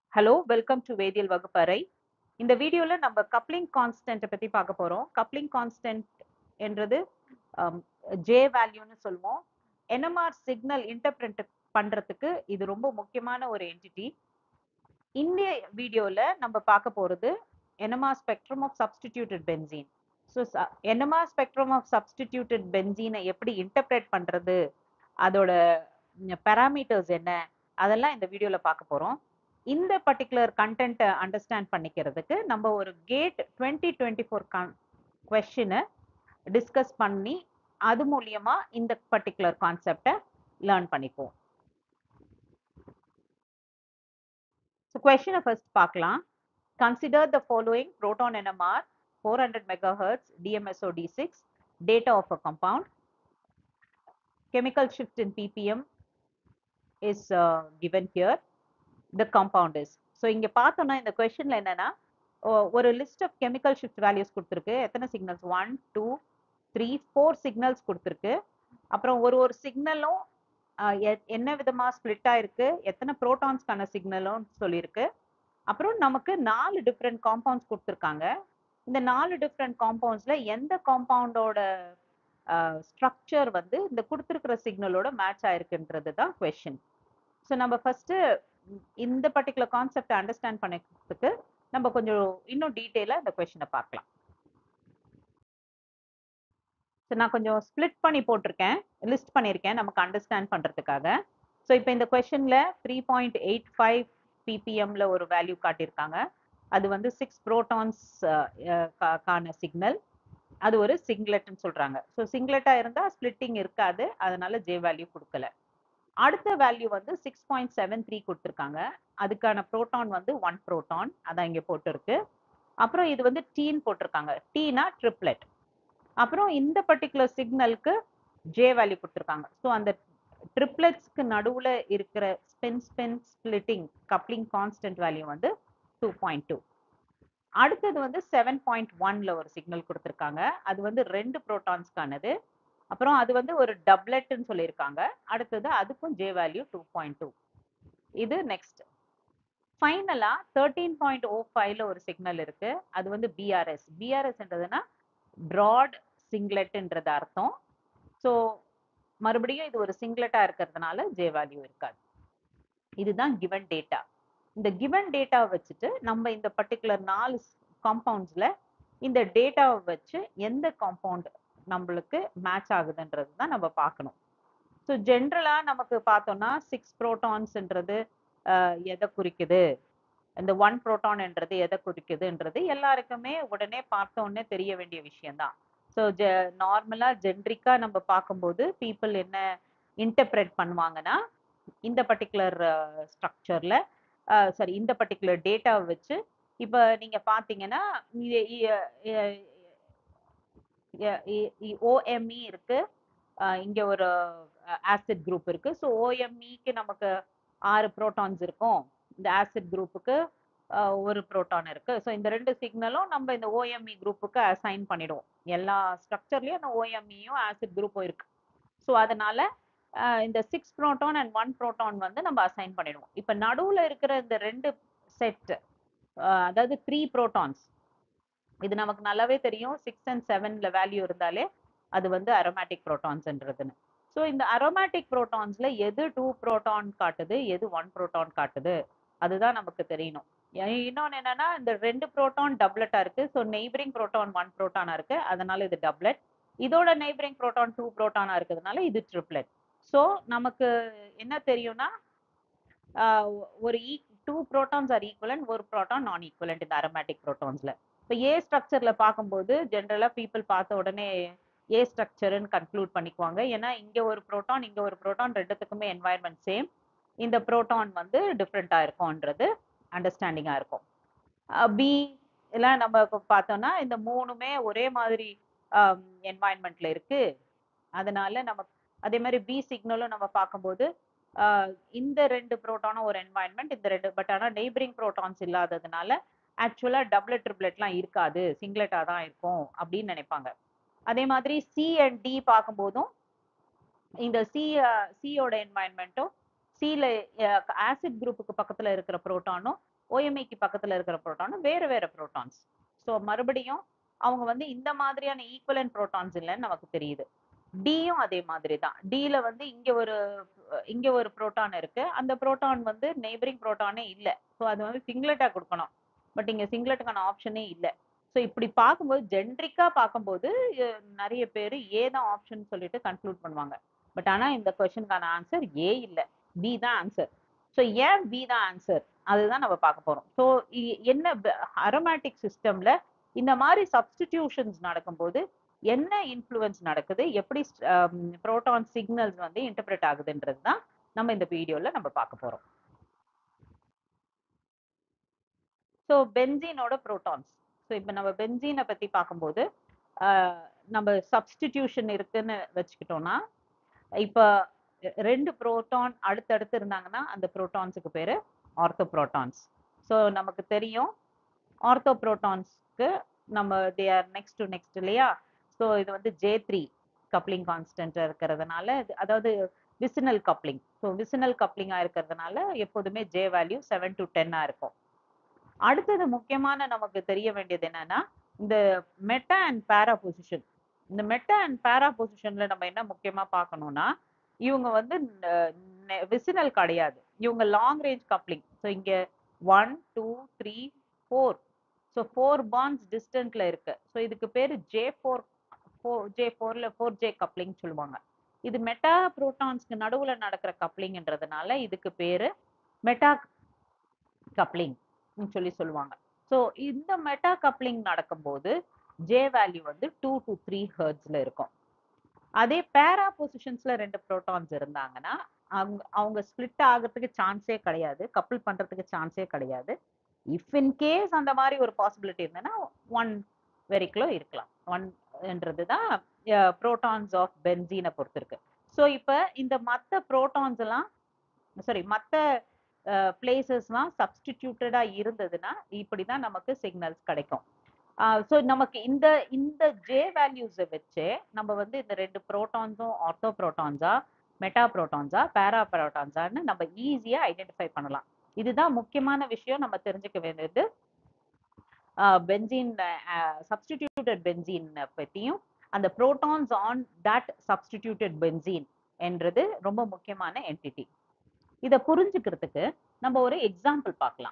hello welcome to வேதியியல் வகுப்பறை இந்த வீடியோல நம்ம கப்ளிங் கான்ஸ்டன்ட்டை பத்தி பார்க்க போறோம் கப்ளிங் கான்ஸ்டன்ட் என்றது ஜே வேல்யூன்னு சொல்லுவோம் என்எம்ஆர் சிக்னல் இன்டர்பிரட் பண்றதுக்கு இது ரொம்ப முக்கியமான ஒரு என்டிட்டி இந்த வீடியோல நம்ம பார்க்க போறது NMR spectrum of substituted benzene so NMR spectrum of substituted பென்சீனை எப்படி இன்டர்பிரேட் பண்றது அதோட பேராமீட்டர்ஸ் என்ன அதெல்லாம் இந்த வீடியோல பார்க்க போறோம் இந்த பர்டிகுலர் கண்டென்ட்டை அண்டர்ஸ்டாண்ட் பண்ணிக்கிறதுக்கு நம்ம ஒரு கேட் டுவெண்ட்டி டுவெண்ட்டி ஃபோர் கொஷினை டிஸ்கஸ் பண்ணி அது மூலியமா இந்த பர்டிகுலர் கான்செப்டை லேர்ன் பண்ணிப்போம் ஸோ கொஷினை ஃபர்ஸ்ட் பார்க்கலாம் consider the following proton NMR four hundred megahertz DMSO D six data of a compound chemical shift in ppm is uh, given here the compound is so இங்க பார்த்தோம்னா இந்த கொஸ்டின்ல என்னன்னா ஒரு list of chemical shift values கொடுத்துருக்கு எத்தனை signals one two three four signals கொடுத்துருக்கு அப்புறம் ஒரு ஒரு சிக்னலும் என்ன விதமா ஸ்பிளிட் ஆயிருக்கு எத்தனை ப்ரோட்டான்ஸ்க்கான சிக்னலும் சொல்லியிருக்கு அப்புறம் நமக்கு நாலு டிஃப்ரெண்ட் காம்பவுண்ட்ஸ் கொடுத்துருக்காங்க இந்த நாலு டிஃப்ரெண்ட் காம்பவுண்ட்ஸ்ல எந்த காம்பவுண்டோட ஸ்ட்ரக்சர் வந்து இந்த கொடுத்துருக்கிற சிக்னலோட மேட்ச் ஆயிருக்குன்றது தான் கொஷின் ஸோ நம்ம ஃபர்ஸ்ட் இந்த பர்டிகுலர் கான்செப்டை அண்டர்ஸ்டாண்ட் பண்ணிக்கிறதுக்கு நம்ம கொஞ்சம் இன்னும் டீட்டெயிலாக இந்த கொஷினை பார்க்கலாம் ஸோ நான் கொஞ்சம் ஸ்ப்ளிட் பண்ணி போட்டிருக்கேன் லிஸ்ட் பண்ணியிருக்கேன் நமக்கு அண்டர்ஸ்டாண்ட் பண்ணுறதுக்காக ஸோ இப்போ இந்த கொஷனில் த்ரீ பாயிண்ட் எயிட் ஃபைவ் பிபிஎம்ல ஒரு வேல்யூ காட்டியிருக்காங்க அது வந்து சிக்ஸ் ப்ரோட்டான்ஸ் கான சிக்னல் அது ஒரு சிங்லெட்னு சொல்றாங்க ஸோ சிங்லெட்டா இருந்தா ஸ்பிளிட்டிங் இருக்காது அதனால ஜே வேல்யூ கொடுக்கல அடுத்த வேல்யூ வந்து சிக்ஸ் பாயிண்ட் செவன் த்ரீ கொடுத்துருக்காங்க அதுக்கான ப்ரோட்டான் வந்து ஒன் ப்ரோட்டான் அதான் இங்க போட்டிருக்கு அப்புறம் இது வந்து டீன் போட்டிருக்காங்க டீனா ட்ரிப்ளெட் அப்புறம் இந்த பர்டிகுலர் சிக்னலுக்கு ஜே வேல்யூ கொடுத்துருக்காங்க ஸோ அந்த ட்ரிப்ளெட்ஸ்க்கு நடுவுல இருக்கிற spin spin splitting coupling constant value வந்து டூ பாயிண்ட் டூ அடுத்தது வந்து செவன் பாயிண்ட் ஒன்ல ஒரு சிக்னல் கொடுத்துருக்காங்க அது வந்து ரெண்டு ப்ரோட்டான்ஸ்க்கானது அப்புறம் அது வந்து ஒரு டப்லெட்னு சொல்லியிருக்காங்க அடுத்தது அதுக்கும் J value two point two இது நெக்ஸ்ட் ஃபைனலா தேர்ட்டீன் பாயிண்ட் ஓ ஃபைவ்ல ஒரு சிக்னல் இருக்கு அது வந்து பிஆர்எஸ் பிஆர்எஸ்ன்றதுன்னா ப்ராட் சிங்லெட்ன்றது அர்த்தம் ஸோ மறுபடியும் இது ஒரு சிங்லெட்டா இருக்கிறதுனால ஜே வேல்யூ இருக்காது இதுதான் கிவன் டேட்டா இந்த கிவன் டேட்டாவை வச்சுட்டு நம்ம இந்த பர்டிகுலர் நாலு காம்பவுண்ட்ஸ்ல இந்த டேட்டாவை வச்சு எந்த காம்பவுண்ட் நம்மளுக்கு மேட்ச் ஆகுதுன்றது தான் நம்ம பார்க்கணும் ஸோ ஜென்ரலா நமக்கு பார்த்தோம்னா சிக்ஸ் ப்ரோட்டான்ஸ்ன்றது எதை குறிக்குது இந்த ஒன் ப்ரோட்டான்ன்றது எதை குறிக்குதுன்றது எல்லாருக்குமே உடனே பார்த்த உடனே தெரிய வேண்டிய விஷயம்தான் ஸோ ஜெ நார்மலா ஜென்ரிக்கா நம்ம பார்க்கும்போது பீப்புள் என்ன இன்டர்பிரேட் பண்ணுவாங்கன்னா இந்த பர்டிகுலர் ஸ்ட்ரக்சர்ல சாரி இந்த பர்டிகுலர் டேட்டாவை வச்சு இப்போ நீங்க பாத்தீங்கன்னா ஓஎம்இ இருக்கு இங்க ஒரு ஆசிட் குரூப் இருக்கு ஸோ ஓஎம்இக்கு நமக்கு ஆறு ப்ரோட்டான்ஸ் இருக்கும் இந்த ஆசிட் குரூப்புக்கு ஒரு ப்ரோட்டான் இருக்கு ஸோ இந்த ரெண்டு சிக்னலும் நம்ம இந்த ஓஎம்இ குரூப்புக்கு அசைன் பண்ணிடுவோம் எல்லா ஸ்ட்ரக்சர்லயும் அந்த ஓஎம்இயும் ஆசிட் குரூப்பும் இருக்கு ஸோ அதனால இந்த six proton and one proton வந்து நம்ம அசைன் பண்ணிடுவோம் இப்போ நடுவில் இருக்கிற இந்த ரெண்டு செட் அதாவது த்ரீ ப்ரோட்டான்ஸ் இது நமக்கு நல்லாவே தெரியும் சிக்ஸ் அண்ட் செவன்ல வேல்யூ இருந்தாலே அது வந்து அரோமேட்டிக் ப்ரோட்டான்ஸ்ன்றதுன்னு ஸோ இந்த அரோமேட்டிக் ப்ரோட்டான்ஸ்ல எது டூ ப்ரோட்டான் காட்டுது எது ஒன் ப்ரோட்டான் காட்டுது அதுதான் நமக்கு தெரியணும் இன்னொன்று என்னன்னா இந்த ரெண்டு ப்ரோட்டான் டப்லெட்டா இருக்கு ஸோ நெய்பரிங் ப்ரோட்டான் ஒன் ப்ரோட்டானா இருக்கு அதனால இது டப்லெட் இதோட நெய்பரிங் ப்ரோட்டான் டூ ப்ரோட்டானா இருக்கிறதுனால இது ட்ரிப்லெட் ஸோ நமக்கு என்ன தெரியும்னா ஒரு E two protons are equivalent ஒரு ப்ரோட்டான் நான் ஈக்குவலண்ட் இந்த அரோமேட்டிக் ப்ரோட்டான்ஸ்ல இப்போ ஏ ஸ்ட்ரக்சர்ல பார்க்கும்போது ஜென்ரலா பீப்புள் பார்த்த உடனே ஏ ஸ்ட்ரக்சர்னு கன்க்ளூட் பண்ணிக்குவாங்க ஏன்னா இங்க ஒரு ப்ரோட்டான் இங்க ஒரு ப்ரோட்டான் ரெண்டுத்துக்குமே என்வாயர்மெண்ட் சேம் இந்த ப்ரோட்டான் வந்து டிஃப்ரெண்டா இருக்கும்ன்றது அண்டர்ஸ்டாண்டிங்கா இருக்கும் பி எல்லாம் நம்ம பார்த்தோம்னா இந்த மூணுமே ஒரே மாதிரி என்வாயன்மெண்ட்ல இருக்கு அதனால நமக்கு அதே மாதிரி பி சிக்னலும் நம்ம பார்க்கும்போது இந்த ரெண்டு ப்ரோட்டானும் ஒரு என்வாயன்மெண்ட் இந்த ரெண்டு பட் ஆனால் நெய்பரிங் ப்ரோட்டான்ஸ் இல்லாததுனால ஆக்சுவலா டபுளட் ட்ரிப்ளெட்லாம் இருக்காது சிங்லெட்டா தான் இருக்கும் அப்படின்னு நினைப்பாங்க அதே மாதிரி சி அண்ட் டி பார்க்கும்போதும் இந்த சி சியோட என்வாயன்மெண்ட்டும் சில ஆசிட் குரூப்புக்கு பக்கத்துல இருக்கிற புரோட்டானும் ஓஎம்ஐக்கு பக்கத்துல இருக்கிற புரோட்டான் வேற வேற புரோட்டான்ஸ் ஸோ மறுபடியும் அவங்க வந்து இந்த மாதிரியான ஈக்குவலன்ட் புரோட்டான்ஸ் இல்லைன்னு நமக்கு தெரியுது டியும் அதே மாதிரி தான் டில வந்து இங்க ஒரு அஹ், இங்க ஒரு புரோட்டான் இருக்கு அந்த புரோட்டான் வந்து நெய்பரிங் புரோட்டானே இல்லை ஸோ அது வந்து சிங்லெட்டா கொடுக்கணும் பட் இங்க சிங்லெட்டுக்கான ஆப்ஷனே இல்லை ஸோ இப்படி பார்க்கும்போது ஜென்ரிக்கா பார்க்கும்போது அஹ், நிறைய பேர் ஏ தான் ஆப்ஷன் சொல்லிட்டு கன்க்ளூட் பண்ணுவாங்க பட் ஆனா இந்த கொஸ்டினுக்கான ஆன்சர் ஏ இல்லை பி தான் ஆன்சர் ஸோ ஏன் பி தான் ஆன்சர் அதுதான் நம்ம பார்க்க போறோம் ஸோ என்ன அரோமேட்டிக் சிஸ்டம்ல இந்த மாதிரி சப்ஸ்டிடியூஷன்ஸ் நடக்கும்போது என்ன இன்ஃப்ளூயன்ஸ் நடக்குது எப்படி புரோட்டான் சிக்னல்ஸ் வந்து இன்டர்பிரேட் ஆகுதுன்றது தான் நம்ம இந்த வீடியோல நம்ம பார்க்க போறோம் ஸோ பென்சீனோட புரோட்டான்ஸ் ஸோ இப்போ நம்ம பென்சீனை பத்தி பார்க்கும்போது ஆஹ், நம்ம சப்ஸ்டிடியூஷன் இருக்குன்னு வச்சுக்கிட்டோம்னா இப்போ ரெண்டு புரோட்டான் அடுத்தடுத்து இருந்தாங்கன்னா அந்த புரோட்டான்ஸுக்கு பேரு ஆர்த்தோ புரோட்டான்ஸ் ஸோ நமக்கு தெரியும் ஆர்த்தோ புரோட்டான்ஸ்க்கு நம்ம they are next to next இல்லையா ஸோ இது வந்து ஜே த்ரீ கப்ளிங் கான்ஸ்டன்ட் இருக்கிறதுனால இது- அதாவது விசினல் கப்ளிங் ஸோ விசினல் கப்ளிங்காக இருக்கிறதுனால எப்போதுமே ஜே வேல்யூ செவன் டு டென்னாக இருக்கும் அடுத்தது முக்கியமான நமக்கு தெரிய வேண்டியது என்னன்னா இந்த மெட்டா அண்ட் பேரா பொசிஷன் இந்த மெட்டா அண்ட் பேரா பொசிஷன்ல நம்ம என்ன முக்கியமா பார்க்கணும்னா இவங்க வந்து விசினல் கிடையாது இவங்க லாங் ரேஞ்ச் கப்ளிங் ஸோ இங்க one two three four so four bonds டிஸ்டன்ட்ல இருக்கு ஸோ இதுக்கு பேரு ஜே ஃபோர் ஃபோர் ஜே ஃபோர்ல ஃபோர் ஜே கப்ளிங் சொல்லுவாங்க இது மெட்டா புரோட்டான்ஸ்க்கு நடுவுல நடக்கிற கப்ளிங்ன்றதுனால இதுக்கு பேரு மெட்டா கப்ளிங் சொல்லி சொல்லுவாங்க ஸோ இந்த மெட்டா கப்ளிங் நடக்கும்போது ஜே வேல்யூ வந்து டூ டு த்ரீ ஹர்ட்ஸ்ல இருக்கும் அதே பேரா பொசிஷன்ஸ்ல ரெண்டு புரோட்டான்ஸ் இருந்தாங்கன்னா அவங்க அவங்க ஸ்பிளிட் ஆகிறதுக்கு சான்ஸே கிடையாது கப்பிள் பண்றதுக்கு சான்ஸே கிடையாது இஃப் இன் கேஸ் அந்த மாதிரி ஒரு பாசிபிலிட்டி இருந்ததுன்னா ஒன் வெரிக்குலோ இருக்கலாம் ஒன்ன்றது தான் புரோட்டான்ஸ் ஆஃப் பென்சீனை பொறுத்து இருக்கு ஸோ இப்போ இந்த மற்ற புரோட்டான்ஸ் எல்லாம் சாரி மற்ற பிளேசஸ்லாம் சப்ஸ்டிடியூட்டடா இருந்ததுன்னா இப்படி தான் நமக்கு சிக்னல்ஸ் கிடைக்கும் ஸோ நமக்கு இந்த இந்த ஜே வேல்யூஸை வச்சு நம்ம வந்து இந்த ரெண்டு புரோட்டான்ஸும் ஆர்த்தோ புரோட்டான்ஸா மெட்டா புரோட்டான்ஸா பேரா புரோட்டான்ஸான்னு நம்ம ஈஸியாக ஐடென்டிஃபை பண்ணலாம் இதுதான் முக்கியமான விஷயம் நம்ம தெரிஞ்சுக்க வேண்டியது பென்சீன் சப்ஸ்டிடியூட்டட் பென்சீன் பற்றியும் அந்த protons on that substituted benzene என்றது ரொம்ப முக்கியமான என்டிட்டி இதை புரிஞ்சுக்கிறதுக்கு நம்ம ஒரு எக்ஸாம்பிள் பார்க்கலாம்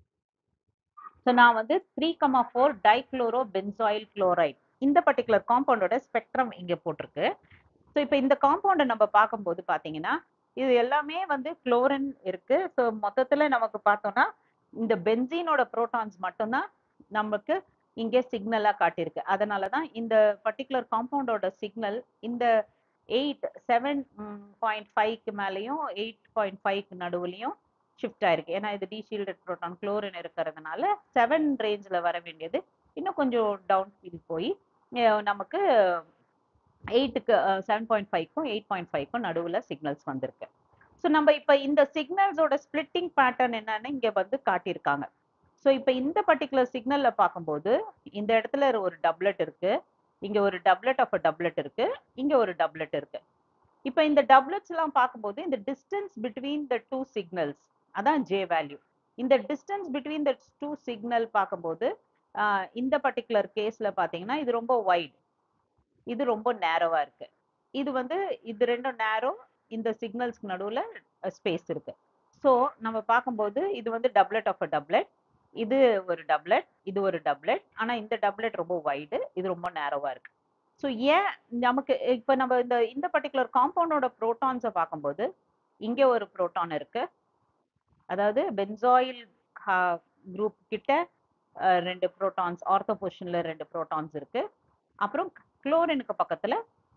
ஸோ நான் வந்து three comma four dichloro benzoyl chloride இந்த பர்டிகுலர் காம்பவுண்டோட ஸ்பெக்ட்ரம் இங்கே போட்டிருக்கு ஸோ இப்போ இந்த காம்பவுண்டை நம்ம பார்க்கும்போது பார்த்தீங்கன்னா இது எல்லாமே வந்து குளோரின் இருக்கு ஸோ மொத்தத்தில் நமக்கு பார்த்தோம்னா இந்த பென்சீனோட புரோட்டான்ஸ் மட்டும்தான் நமக்கு இங்கே சிக்னலாக காட்டியிருக்கு அதனால தான் இந்த பர்டிகுலர் காம்பவுண்டோட சிக்னல் இந்த எயிட் செவன் பாயிண்ட் ஃபைவ்க்கு மேலேயும் எயிட் பாயிண்ட் ஃபைவ்க்கு நடுவுலையும் ஷிஃப்ட் ஆயிருக்கு ஏன்னா இது டீஷீல்டட் புரோட்டான் குளோரின் இருக்கிறதுனால செவன் ரேஞ்சில் வர வேண்டியது இன்னும் கொஞ்சம் டவுன் ஃபீல் போய் அஹ் நமக்கு எயிட்டுக்கு செவன் பாயிண்ட் ஃபைவ்க்கும் எயிட் பாயிண்ட் ஃபைவ்க்கும் நடுவில் சிக்னல்ஸ் வந்திருக்கு ஸோ நம்ம இப்போ இந்த சிக்னல்ஸோட ஸ்பிளிட்டிங் பேட்டர்ன் என்னன்னு இங்கே வந்து காட்டியிருக்காங்க ஸோ இப்போ இந்த பர்டிகுலர் சிக்னலில் பார்க்கும்போது இந்த இடத்துல ஒரு டப்லெட் இருக்கு இங்கே ஒரு டப்லெட் ஆஃப் அ டப்லெட் இருக்கு இங்கே ஒரு டப்லெட் இருக்கு இப்போ இந்த டப்லெட்ஸ் எல்லாம் பார்க்கும்போது இந்த distance between the two signals அதான் ஜே வேல்யூ இந்த distance between the two signal பார்க்கும்போது ஆஹ் இந்த பர்டிகுலர் கேஸ்ல பார்த்தீங்கன்னா இது ரொம்ப வைட் இது ரொம்ப நேரோவா இருக்கு இது வந்து இது ரெண்டும் நேரோ இந்த சிக்னல்ஸ்க்கு நடுவுல ஸ்பேஸ் இருக்கு ஸோ நம்ம பார்க்கும்போது இது வந்து டப்லெட் ஆஃப் அ டப்லெட் இது ஒரு டப்லெட் இது ஒரு டப்லெட் ஆனா இந்த டப்லெட் ரொம்ப வைடு இது ரொம்ப நேரோவா இருக்கு ஸோ ஏன் நமக்கு இப்போ நம்ம இந்த இந்த பர்டிகுலர் காம்பவுண்டோட ப்ரோட்டான்ஸை பார்க்கும்போது இங்கே ஒரு புரோட்டான் இருக்கு அதாவது பென்சாயில் குரூப் கிட்ட அஹ், ரெண்டு புரோட்டான்ஸ் ஆர்த்தோ பொசிஷன்ல ரெண்டு புரோட்டான்ஸ் இருக்கு அப்புறம் குளோரினுக்கு பக்கத்துல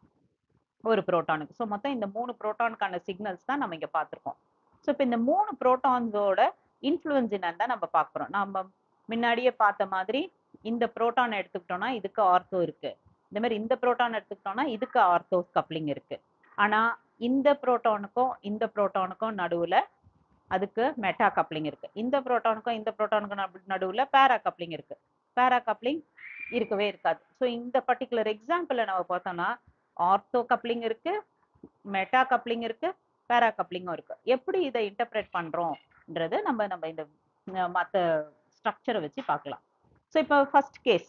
ஒரு புரோட்டானுக்கு ஸோ மொத்தம் இந்த மூணு புரோட்டானுக்கான சிக்னல்ஸ் தான் நம்ம இங்க பார்த்துருக்கோம் ஸோ இப்போ இந்த மூணு புரோட்டான்ஸோட இன்ஃப்ளூயன்ஸ் என்னன்னு தான் நம்ம பார்க்குறோம் நம்ம முன்னாடியே பார்த்த மாதிரி இந்த புரோட்டான் எடுத்துக்கிட்டோம்னா இதுக்கு ஆர்த்தோ இருக்கு இந்த மாதிரி இந்த புரோட்டான் எடுத்துக்கிட்டோம்னா இதுக்கு ஆர்த்தோ கப்ளிங் இருக்கு ஆனா இந்த புரோட்டானுக்கும் இந்த புரோட்டானுக்கும் நடுவுல அதுக்கு மெட்டா கப்ளிங் இருக்கு இந்த புரோட்டானுக்கும் இந்த புரோட்டானுக்கும் நடுவுல பேரா கப்ளிங் இருக்கு பேரா கப்ளிங் இருக்கவே இருக்காது ஸோ இந்த பர்டிகுலர் எக்ஸாம்பிள நம்ம பார்த்தோம்னா ஆர்த்தோ கப்ளிங் இருக்கு மெட்டா கப்ளிங் இருக்கு பேரா கப்ளிங்கும் இருக்கு எப்படி இதை இன்டர்பிரேட் பண்றோம்ன்றது நம்ம நம்ம இந்த மற்ற ஸ்ட்ரக்சரை வச்சு பார்க்கலாம் ஸோ இப்போ ஃபர்ஸ்ட் கேஸ்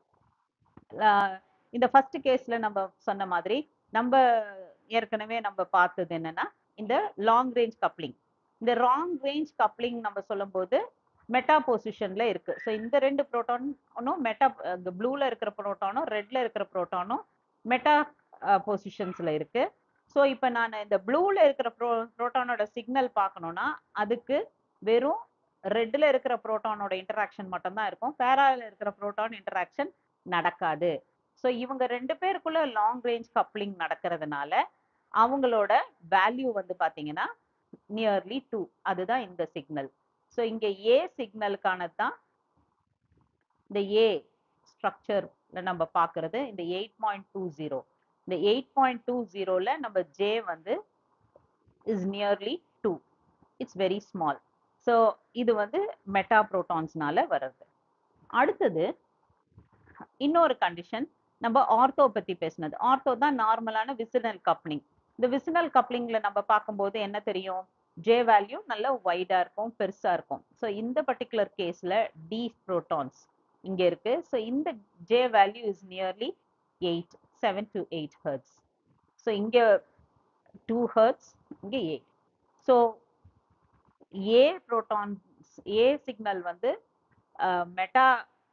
இந்த ஃபர்ஸ்ட் கேஸ்ல நம்ம சொன்ன மாதிரி நம்ம ஏற்கனவே நம்ம பார்த்தது என்னன்னா இந்த லாங் ரேஞ்ச் கப்ளிங் இந்த ராங் ரேஞ்ச் கப்ளிங் நம்ம சொல்லும்போது மெட்டா பொசிஷன்ல இருக்கு ஸோ இந்த ரெண்டு ப்ரோட்டானும் மெட்டா ப்ளூல இருக்கிற ப்ரோட்டானும் ரெட்ல இருக்கிற ப்ரோட்டானும் மெட்டா பொசிஷன்ஸ்ல இருக்கு ஸோ இப்போ நான் இந்த ப்ளூல இருக்கிற ப்ரோ ப்ரோட்டானோட சிக்னல் பார்க்கணும்னா அதுக்கு வெறும் ரெட்ல இருக்கிற ப்ரோட்டானோட இன்டராக்ஷன் மட்டும்தான் இருக்கும் பேரால இருக்கிற ப்ரோட்டான் இன்டராக்ஷன் நடக்காது ஸோ இவங்க ரெண்டு பேருக்குள்ள லாங் ரேஞ்ச் கப்ளிங் நடக்கிறதுனால அவங்களோட வேல்யூ வந்து பாத்தீங்கன்னா நியர்லி டூ அதுதான் இந்த சிக்னல் ஸோ இங்க ஏ சிக்னலுக்கானது தான் இந்த ஏ ஸ்ட்ரக்சர்ல நம்ம பார்க்கறது இந்த எயிட் பாயிண்ட் டூ ஜீரோ இந்த எயிட் பாயிண்ட் டூ ஜீரோல நம்ம ஜே வந்து is nearly two it's very small so இது வந்து மெட்டா ப்ரோட்டான்ஸ்னால வர்றது அடுத்தது இன்னொரு கண்டிஷன் நம்ம ஆர்த்தோ பத்தி பேசினது ஆர்த்தோ தான் நார்மலான விசினல் கப்ளிங் இந்த விசினல் கப்ளிங்ல நம்ம பார்க்கும்போது என்ன தெரியும் ஜே வேல்யூ நல்ல வைடா இருக்கும் பெருசா இருக்கும் ஸோ இந்த பர்டிகுலர் கேஸ்ல டி ப்ரோட்டான்ஸ் இங்க இருக்கு ஸோ இந்த J value is nearly eight seven to eight hertz so இங்க டூ ஹர்ட்ஸ் இங்க eight so A protons A signal வந்து மெட்டா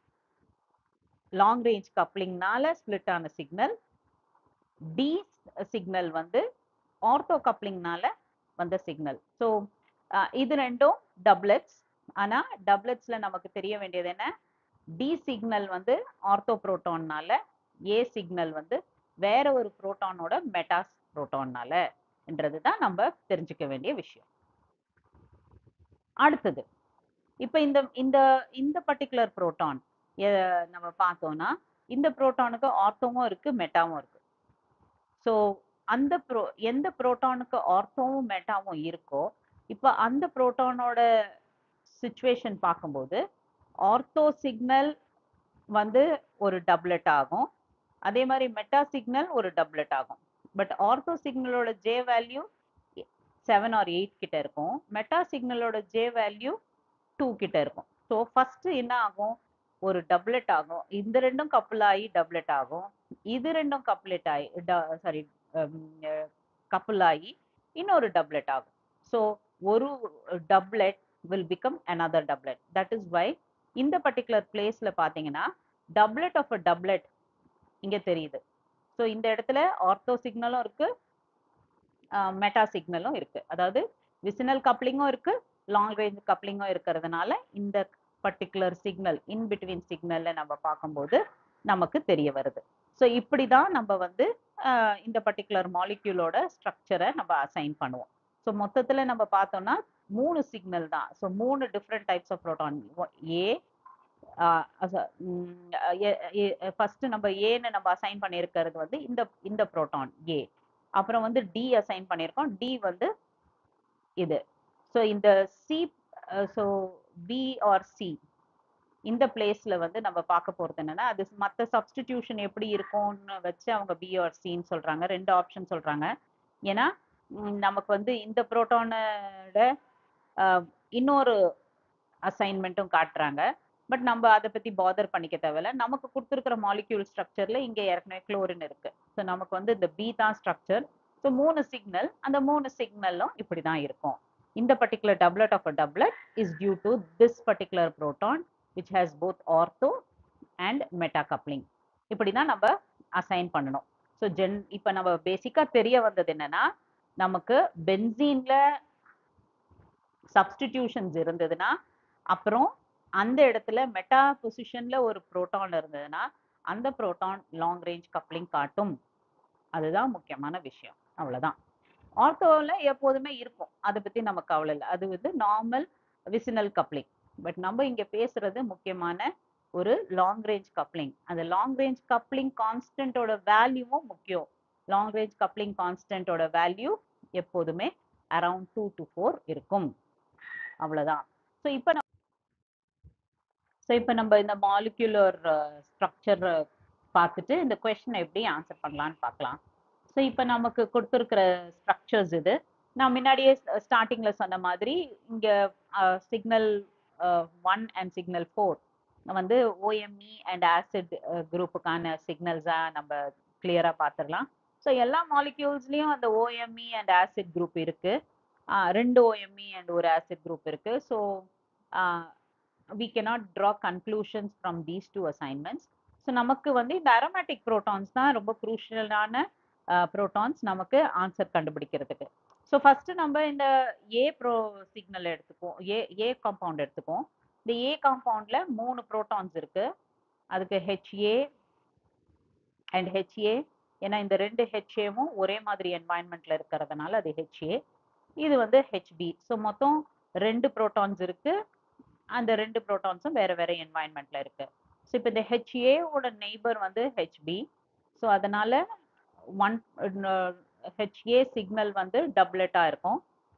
லாங் ரேஞ்ச் கப்ளிங்னால ஸ்பிளிட் ஆன சிக்னல் டி சிக்னல் வந்து ஆர்த்தோ கப்ளிங்னால வந்த சிக்னல் ஸோ இது ரெண்டும் டப்ளெட்ஸ் ஆனா டப்ளெட்ஸ்ல நமக்கு தெரிய வேண்டியது என்ன டி சிக்னல் வந்து ஆர்த்தோ புரோட்டான்னால ஏ சிக்னல் வந்து வேற ஒரு புரோட்டானோட மெட்டாஸ் புரோட்டான்னால என்றது தான் நம்ம தெரிஞ்சுக்க வேண்டிய விஷயம் அடுத்தது இப்போ இந்த இந்த இந்த பர்டிகுலர் புரோட்டான் நம்ம பார்த்தோம்னா இந்த புரோட்டானுக்கு ஆர்த்தோவும் இருக்கு மெட்டாவும் இருக்கு ஸோ அந்த ப்ரோ எந்த புரோட்டானுக்கு ஆர்த்தோவும் மெட்டாவும் இருக்கோ இப்போ அந்த புரோட்டானோட சுச்சுவேஷன் பார்க்கும்போது ஆர்த்தோ சிக்னல் வந்து ஒரு டப்லெட் ஆகும் அதே மாதிரி மெட்டா சிக்னல் ஒரு டப்லெட் ஆகும் பட் ஆர்த்தோ சிக்னலோட J value seven or eight கிட்ட இருக்கும் மெட்டா சிக்னலோட ஜே வேல்யூ டூ கிட்ட இருக்கும் ஸோ ஃபர்ஸ்ட் என்ன ஆகும் ஒரு டப்லெட் ஆகும் இந்த ரெண்டும் கப்புள் ஆகி டப்லெட் ஆகும் இது ரெண்டும் கப்லெட் ஆகி சாரி கப்புள் ஆகி இன்னொரு டப்லெட் ஆகும் ஸோ ஒரு doublet will become another doublet that is why இந்த பர்டிகுலர் பிளேஸ்ல பாத்தீங்கன்னா டப்லெட் ஆஃப் அ டப்லெட் இங்க தெரியுது ஸோ இந்த இடத்துல ஆர்த்தோ சிக்னலும் இருக்கு மெட்டா சிக்னலும் இருக்கு அதாவது விசினல் கப்ளிங்கும் இருக்கு லாங் ரேஞ்ச் கப்ளிங்கும் இருக்கிறதுனால இந்த பர்டிகுலர் சிக்னல் இன் பிட்வீன் சிக்னல்ல நம்ம பார்க்கும்போது நமக்கு தெரிய வருது ஸோ இப்படி தான் நம்ம வந்து இந்த பர்டிகுலர் மாலிக்யூலோட ஸ்ட்ரக்சரை நம்ம அசைன் பண்ணுவோம் ஸோ மொத்தத்தில் நம்ம பார்த்தோம்னா மூணு சிக்னல் தான் ஸோ மூணு different types of proton A first நம்ம ஏன்னு நம்ம அசைன் பண்ணியிருக்கிறது வந்து இந்த இந்த ப்ரோட்டான் ஏ அப்புறம் வந்து டி அசைன் பண்ணியிருக்கோம் டி வந்து இது ஸோ இந்த C so P R C இந்த பிளேஸ்ல வந்து நம்ம பார்க்க போறது என்னன்னா அது மற்ற சப்ஸ்டிடியூஷன் எப்படி இருக்கும்னு வச்சு அவங்க பி ஆர் சின்னு சொல்றாங்க ரெண்டு ஆப்ஷன் சொல்றாங்க ஏன்னா நமக்கு வந்து இந்த புரோட்டானோட இன்னொரு அசைன்மெண்ட்டும் காட்டுறாங்க பட் நம்ம அதை பத்தி பாதர் பண்ணிக்க தேவையில்ல நமக்கு கொடுத்துருக்கிற மாலிக்யூல் ஸ்ட்ரக்சர்ல இங்க ஏற்கனவே குளோரின் இருக்கு ஸோ நமக்கு வந்து இந்த பி தான் ஸ்ட்ரக்சர் ஸோ மூணு சிக்னல் அந்த மூணு சிக்னலும் இப்படி தான் இருக்கும் இந்த particular doublet of a doublet is due to this particular proton which has both ortho and meta coupling இப்படி தான் நம்ம அசைன் பண்ணணும் ஸோ ஜென் இப்போ நம்ம பேசிக்காக தெரிய வந்தது என்னன்னா நமக்கு பென்சீன்ல சப்ஸ்டிடியூஷன்ஸ் இருந்ததுன்னா அப்புறம் அந்த இடத்துல மெட்டா பொசிஷன்ல ஒரு புரோட்டான் இருந்ததுன்னா அந்த புரோட்டான் லாங் ரேஞ்ச் கப்ளிங் காட்டும் அதுதான் முக்கியமான விஷயம் அவ்வளவுதான் ஆர்த்தோவில் எப்போதுமே இருக்கும் அதை பத்தி நமக்கு கவலை இல்லை அது வந்து நார்மல் விசினல் கப்ளிங் பட் நம்ம இங்க பேசுறது முக்கியமான ஒரு லாங் ரேஞ்ச் கப்ளிங் அந்த லாங் ரேஞ்ச் கப்ளிங் கான்ஸ்டன்டோட வேல்யூவும் முக்கியம் லாங் ரேஞ்ச் கப்ளிங் கான்ஸ்டன்டோட வேல்யூ எப்போதுமே அரவுண்ட் டூ டு ஃபோர் இருக்கும் அவ்வளவுதான் ஸோ இப்போ ஸோ இப்போ நம்ம இந்த மாலிகுலர் ஸ்ட்ரக்சர் பார்த்துட்டு இந்த கொஷினை எப்படி ஆன்சர் பண்ணலான்னு பார்க்கலாம் ஸோ இப்போ நமக்கு கொடுத்துருக்கிற ஸ்ட்ரக்சர்ஸ் இது நான் முன்னாடியே ஸ்டார்டிங்ல சொன்ன மாதிரி இங்க signal one and signal four வந்து ஓஎம்இ அண்ட் ஆசிட் குரூப்புக்கான சிக்னல்ஸாக நம்ம கிளியராக பார்த்துடலாம் ஸோ எல்லா மாலிக்யூல்ஸ்லேயும் அந்த ஓஎம்இ அண்ட் ஆசிட் குரூப் இருக்கு ஆஹ் ரெண்டு ஓஎம்இ அண்ட் ஒரு ஆசிட் குரூப் இருக்கு so we cannot draw conclusions from these two assignments so நமக்கு வந்து இந்த அரோமேட்டிக் ப்ரோட்டான்ஸ் தான் ரொம்ப குரூஷியலான ப்ரோட்டான்ஸ் நமக்கு ஆன்சர் கண்டுபிடிக்கிறதுக்கு ஸோ ஃபர்ஸ்ட் நம்ம இந்த ஏ ப்ரோ சிக்னல் எடுத்துக்குவோம் ஏ ஏ காம்பவுண்ட் எடுத்துக்குவோம் இந்த ஏ காம்பவுண்ட்ல மூணு ப்ரோட்டான்ஸ் இருக்கு அதுக்கு ஹெச்ஏ அண்ட் ஹெச்ஏ ஏன்னா இந்த ரெண்டு ஹெச்ஏவும் ஒரே மாதிரி என்வாயன்மெண்ட்ல இருக்கிறதுனால அது ஹெச்ஏ இது வந்து ஹெச்பி ஸோ மொத்தம் ரெண்டு ப்ரோட்டான்ஸ் இருக்கு அந்த ரெண்டு ப்ரோட்டான்ஸும் வேற வேற என்வாயன்மெண்ட்ல இருக்கு ஸோ இப்போ இந்த ஹெச்ஏவோட நெய்பர் வந்து ஹெச்பி ஸோ அதனால ஒன் ஹெச்ஏ சிக்னல் வந்து டபுளெட்டா இருக்கும்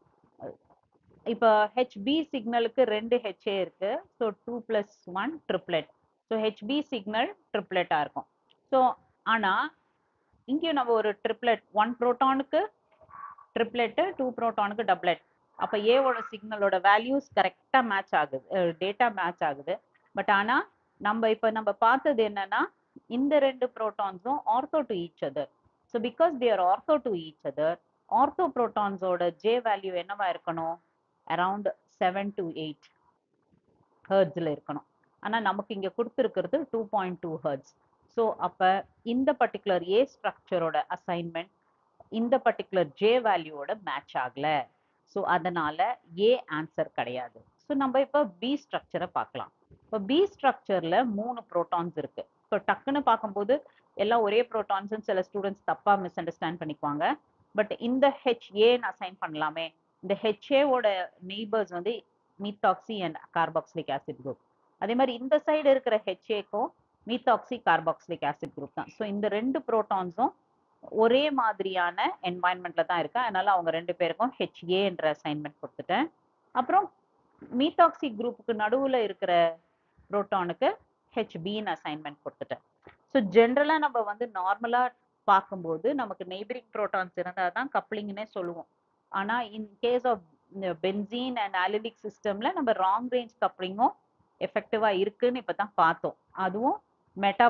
இப்போ ஹெச்பி சிக்னலுக்கு ரெண்டு ஹெச்ஏ இருக்கு so two plus one triplet so HB signal ட்ரிப்ளெட்டா இருக்கும் ஸோ ஆனா இங்கேயும் நம்ம ஒரு ட்ரிப்ளெட் ஒன் ப்ரோட்டானுக்கு ட்ரிப்ளெட்டு டூ ப்ரோட்டானுக்கு டப்ளெட் அப்போ ஏவோட சிக்னலோட வேல்யூஸ் கரெக்டாக மேட்ச் ஆகுது டேட்டா மேட்ச் ஆகுது பட் ஆனால் நம்ம இப்போ நம்ம பார்த்தது என்னன்னா இந்த ரெண்டு ப்ரோட்டான்ஸும் ortho to each other so because there ortho to each other ortho ப்ரோட்டான்ஸோட ஜே வேல்யூ என்னவா இருக்கணும் அரவுண்ட் செவன் டு எயிட் ஹர்ட்ஸில் இருக்கணும் ஆனால் நமக்கு இங்கே கொடுத்துருக்கிறது two point two hertz so அப்போ இந்த பர்டிகுலர் ஏ ஸ்ட்ரக்சரோட அசைன்மெண்ட் இந்த பர்டிகுலர் ஜே வேல்யூவோட மேட்ச் ஆகல ஸோ அதனால ஏ ஆன்சர் கிடையாது ஸோ நம்ம இப்போ பி ஸ்ட்ரக்சரை பார்க்கலாம் இப்போ பி ஸ்ட்ரக்சர்ல மூணு ப்ரோட்டான்ஸ் இருக்கு இப்போ டக்குன்னு பார்க்கும்போது எல்லாம் ஒரே ப்ரோட்டான்ஸ்னு சில ஸ்டூடெண்ட்ஸ் தப்பா மிஸ் அண்டர்ஸ்டாண்ட் பண்ணிக்குவாங்க பட் இந்த ஹெச்ஏன்னு அசைன் பண்ணலாமே இந்த ஹெச்ஏவோட நெய்பர்ஸ் வந்து methoxy and carboxylic acid group அதே மாதிரி இந்த சைடு இருக்கிற ஹெச்ஏக்கும் மீத்தாக்சி கார்பாக்சிலிக் ஆசிட் குரூப் தான் ஸோ இந்த ரெண்டு ப்ரோட்டான்ஸும் ஒரே மாதிரியான என்வாயன்மெண்ட்ல தான் இருக்கு அதனால அவங்க ரெண்டு பேருக்கும் ஹெச்ஏ என்ற அசைன்மெண்ட் கொடுத்துட்டேன் அப்புறம் மீத்தாக்சி குரூப்புக்கு நடுவுல இருக்கிற புரோட்டானுக்கு ஹெச்பின்னு அசைன்மெண்ட் கொடுத்துட்டேன் ஸோ ஜென்ரலா நம்ம வந்து நார்மலா பார்க்கும்போது நமக்கு நெய்பரிங் ப்ரோட்டான்ஸ் இருந்தால் தான் கப்ளிங்னே சொல்லுவோம் ஆனா in case of benzene and allylic சிஸ்டம்ல நம்ம ராங் ரேஞ்ச் கப்ளிங்கும் எஃபெக்டிவா இருக்குன்னு இப்பதான் பார்த்தோம் அதுவும் மெட்டா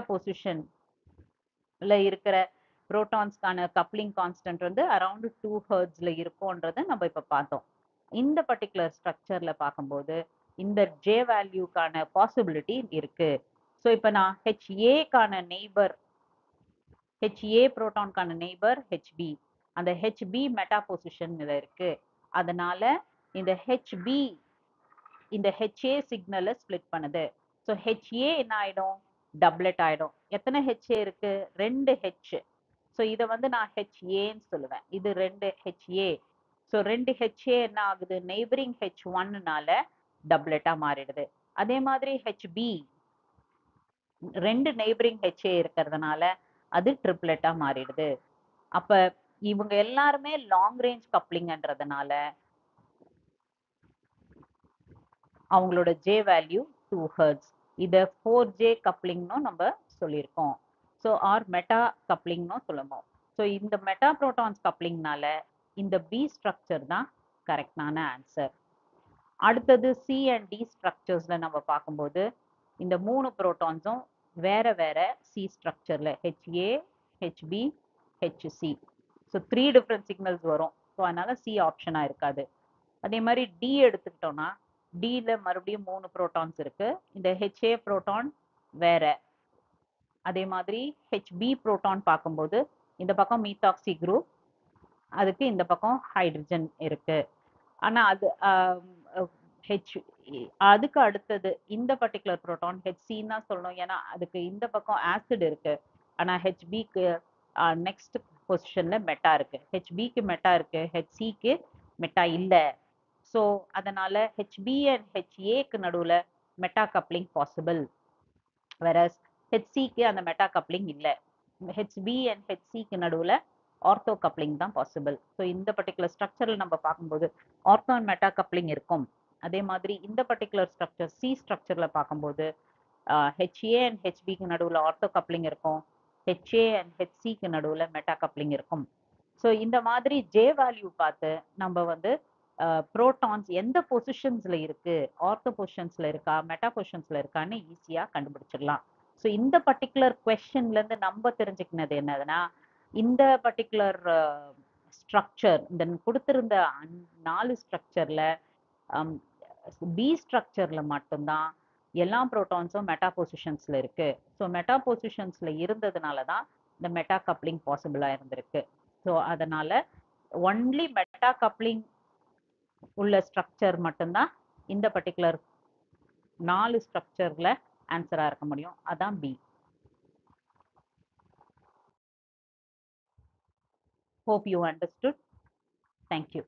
பொசிஷன்ல இருக்கிற புரோட்டான்ஸ்க்கான கப்ளிங் கான்ஸ்டன்ட் வந்து அரௌண்ட் டூ ஹர்ட்ஸ்ல இருக்கும்ன்றதை நம்ம இப்ப பார்த்தோம் இந்த பர்டிகுலர் ஸ்ட்ரக்சர்ல பார்க்கும்போது இந்த ஜே வேல்யூக்கான பாசிபிலிட்டி இருக்கு ஸோ இப்போ நான் ஹெச்ஏக்கான நெய்பர் ஹெச்ஏ புரோட்டான்கான நெய்பர் ஹெச்பி அந்த ஹெச்பி மெட்டா பொசிஷன்ல இருக்கு அதனால இந்த ஹெச்பி இந்த ஹெச்ஏ சிக்னலை ஸ்ப்ளிட் பண்ணுது ஸோ ஹெச்ஏ என்ன ஆயிடும் டப்லெட் ஆயிடும் எத்தனை ஹெச்ஏ இருக்கு ரெண்டு ஹெச் ஸோ இதை வந்து நான் ஹெச்ஏன்னு சொல்லுவேன் இது ரெண்டு ஹெச்ஏ ஸோ ரெண்டு ஹெச்ஏ என்ன ஆகுது நெய்பரிங் ஹெச் ஒன்னுனால டப்லெட்டா மாறிடுது அதே மாதிரி ஹெச்பி ரெண்டு நெய்பரிங் ஹெச்ஏ இருக்கிறதுனால அது ட்ரிப்ளெட்டா மாறிடுது அப்ப இவங்க எல்லாருமே லாங் ரேஞ்ச் கப்ளிங்ன்றதுனால அவங்களோட ஜே வேல்யூ டூ ஹர்ட்ஸ் இதை ஃபோர் ஜே கப்ளிங்னும் நம்ம சொல்லியிருக்கோம் ஸோ ஆர் மெட்டா கப்ளிங்னும் சொல்லுவோம் ஸோ இந்த மெட்டா ப்ரோட்டான்ஸ் கப்ளிங்னால இந்த பி ஸ்ட்ரக்சர் தான் கரெக்டான ஆன்சர் அடுத்தது சி அண்ட் டி ஸ்ட்ரக்சர்ஸ்ல நம்ம பார்க்கும்போது இந்த மூணு ப்ரோட்டான்ஸும் வேற வேற சி ஸ்ட்ரக்சர்ல HA HB HC so three different signals வரும் ஸோ அதனால சி ஆப்ஷனா இருக்காது அதே மாதிரி டி எடுத்துக்கிட்டோம்னா டில மறுபடியும் மூணு ப்ரோட்டான்ஸ் இருக்கு இந்த ஹெச்ஏ ப்ரோட்டான் வேற அதே மாதிரி ஹெச்பி ப்ரோட்டான் பார்க்கும்போது இந்த பக்கம் மீத்தாக்சி குரூப் அதுக்கு இந்த பக்கம் ஹைட்ரஜன் இருக்கு ஆனா அது ஹெச் அதுக்கு அடுத்தது இந்த பர்டிகுலர் ப்ரோட்டான் ஹெச்சின்னு தான் சொல்லணும் ஏன்னா அதுக்கு இந்த பக்கம் ஆசிட் இருக்கு ஆனா ஹெச்பிக்கு நெக்ஸ்ட் பொசிஷன்ல மெட்டா இருக்கு ஹெச்பிக்கு மெட்டா இருக்கு ஹெச்சிக்கு மெட்டா இல்ல ஸோ அதனால ஹெச்பி அண்ட் ஹெச்ஏக்கு நடுவுல மெட்டா கப்ளிங் பாசிபிள் வேற ஹெச்சிக்கு அந்த மெட்டா கப்ளிங் இல்ல ஹெச்பி அண்ட் ஹெச்சிக்கு நடுவுல ஆர்த்தோ கப்ளிங் தான் பாசிபிள் ஸோ இந்த பர்டிகுலர் ஸ்ட்ரக்சரில் நம்ம பார்க்கும்போது ஆர்த்தோ அண்ட் மெட்டா கப்ளிங் இருக்கும் அதே மாதிரி இந்த பர்டிகுலர் ஸ்ட்ரக்சர் சி ஸ்ட்ரக்சர்ல பார்க்கும்போது ஹெச்ஏ அண்ட் ஹெச்பிக்கு நடுவில் ஆர்த்தோ கப்ளிங் இருக்கும் ஹெச்ஏ அண்ட் ஹெச்சிக்கு நடுவில் மெட்டா கப்ளிங் இருக்கும் ஸோ இந்த மாதிரி ஜே வேல்யூ பார்த்து நம்ம வந்து புரோட்டான்ஸ் எந்த பொசிஷன்ஸ்ல இருக்கு ஆர்த்தோ பொசிஷன்ஸ்ல இருக்கா மெட்டா பொசிஷன்ஸ்ல இருக்கான்னு ஈஸியா கண்டுபிடிச்சிடலாம் ஸோ இந்த பர்டிகுலர் கொஸ்டின்ல இருந்து நம்ம தெரிஞ்சுக்கினது என்னதுன்னா இந்த பர்டிகுலர் ஸ்ட்ரக்சர் இந்த கொடுத்திருந்த நாலு ஸ்ட்ரக்சர்ல பி ஸ்ட்ரக்சர்ல மட்டும்தான் எல்லா ப்ரோட்டான்ஸும் மெட்டா பொசிஷன்ஸ்ல இருக்கு ஸோ மெட்டா பொசிஷன்ஸ்ல இருந்ததுனால தான் இந்த மெட்டா கப்ளிங் பாசிபிளா இருந்திருக்கு ஸோ அதனால ஒன்லி மெட்டா கப்ளிங் உள்ள ஸ்ட்ரக்சர் மட்டும்தான் இந்த பர்டிகுலர் நாலு ஸ்ட்ரக்சர்ல ஆன்சரா இருக்க முடியும் அதான் B hope you understood thank you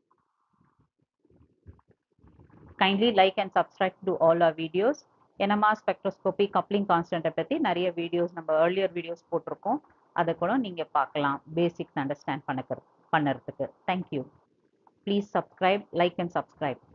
kindly like and subscribe to all our videos NMR spectroscopy coupling constant பத்தி நிறைய வீடியோஸ் நம்ம earlier வீடியோஸ் போட்டிருக்கோம் அதை கூட நீங்க பார்க்கலாம் பேசிக்ஸ் அண்டர்ஸ்டாண்ட் பண்ண பண்ணுறதுக்கு thank you please subscribe like and subscribe